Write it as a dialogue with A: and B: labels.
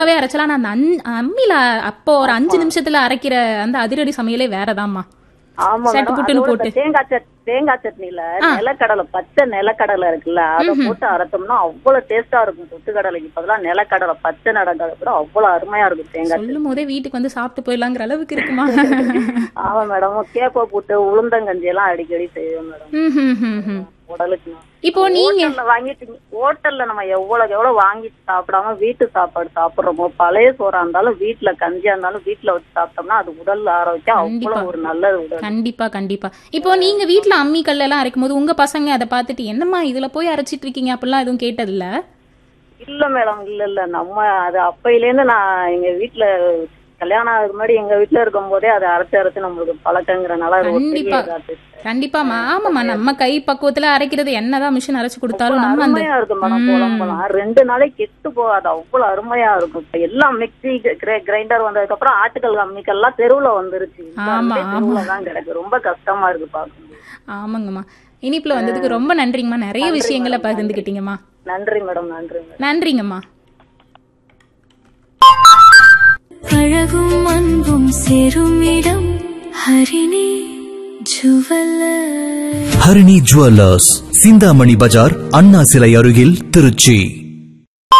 A: நல்லாவே அரைச்சலாம் நான் அந்த அன்- அம்மியில அப்போ ஒரு அஞ்சு நிமிஷத்துல அரைக்கிற அந்த அதிரடி சமையலே வேறதாம்மா
B: ஆமா
A: சட்டு
B: மேடம்
A: புட்டுன்னு
B: அதோட
A: போட்டு.
B: இந்த தேங்காய் சட் தேங்காய் சட்னில நிலக்கடலை பச்சை நிலக்கடலை இருக்குல்ல அதை போட்டு அரைச்சோம்னா அவ்வளவு டேஸ்டா இருக்கும் பொட்டுக்கடலைக்கு பதிலா நிலக்கடலை பச்சை நிலக்கடலை கூட அவ்வளவு அருமையா இருக்கும் தேங்காய்
A: சொல்லும் போதே வீட்டுக்கு வந்து சாப்பிட்டு போயிடலாங்கிற அளவுக்கு இருக்குமா
B: ஆமா மேடம் கேப்ப போட்டு உளுந்தங்கஞ்சி எல்லாம் அடிக்கடி செய்வோம் மேடம்
A: ம், ம், ம், ம்.
B: உடலுக்கு
A: இப்போ நீங்க
B: ஹோட்டல்ல வாங்கிட்டு ஹோட்டல்ல நம்ம எவ்வளவுக்கு எவ்வளவு வாங்கி சாப்பிடாம வீட்டு சாப்பாடு சாப்பிடுறோமோ பழைய சோறா இருந்தாலும் வீட்டுல கஞ்சியா இருந்தாலும் வீட்டுல வச்சு சாப்பிட்டோம்னா அது உடல் ஆரோக்கியம்
A: கண்டிப்பா.
B: அவ்வளவு ஒரு நல்லது உடல்
A: கண்டிப்பா கண்டிப்பா இப்போ நீங்க வீட்ல அம்மி கல்ல எல்லாம் அரைக்கும் போது உங்க பசங்க அதை பார்த்துட்டு என்னம்மா இதுல போய் அரைச்சிட்டு இருக்கீங்க அப்படிலாம் எதுவும் கேட்டது இல்ல
B: இல்ல மேடம் இல்ல இல்ல நம்ம அது அப்பையில இருந்து நான் எங்க வீட்டுல கல்யாணம் ஆகுது முன்னாடி எங்க வீட்டுல இருக்கும் போதே அதை அரைச்சு அரைச்சு நம்மளுக்கு பழக்கங்கிறனால அது ஒரு பெரிய
A: கண்டிப்பா.
B: இதாட்டு.
A: கண்டிப்பாமா ஆமாம்மா நம்ம கை பக்குவத்துல அரைக்கிறது என்னதான் மிஷின் அரைச்சு கொடுத்தாலும் நம்ம அந்த
B: அருமையா இருக்கும் மேடம் குழம்புலாம் ரெண்டு நாளைக்கு கெட்டு போகாது அவ்வளவு அருமையா இருக்கும் இப்ப எல்லாம் மிக்ஸி கிரைண்டர் வந்ததுக்கு அப்புறம் ஆட்டுக்கல் அம்மிக்கல் எல்லாம் தெருவுல வந்துருச்சு
A: ஆமா,
B: தெருவுல தான் கிடக்கு ரொம்ப கஷ்டமா இருக்கு பாக்கும்போது
A: ஆமாங்கம்மா இனிப்புல வந்ததுக்கு ரொம்ப நன்றிங்கம்மா நிறைய விஷயங்களை பகிர்ந்துக்கிட்டீங்கம்மா
B: நன்றி மேடம் நன்றி மேடம்
A: நன்றிங்கம்மா
C: அழகும் அன்பும் சேரும் இடம் ஹரிணி ஜுவல்லர்
D: ஹரிணி ஜுவல்லர்ஸ் சிந்தாமணி பஜார் அண்ணா சிலை அருகில் திருச்சி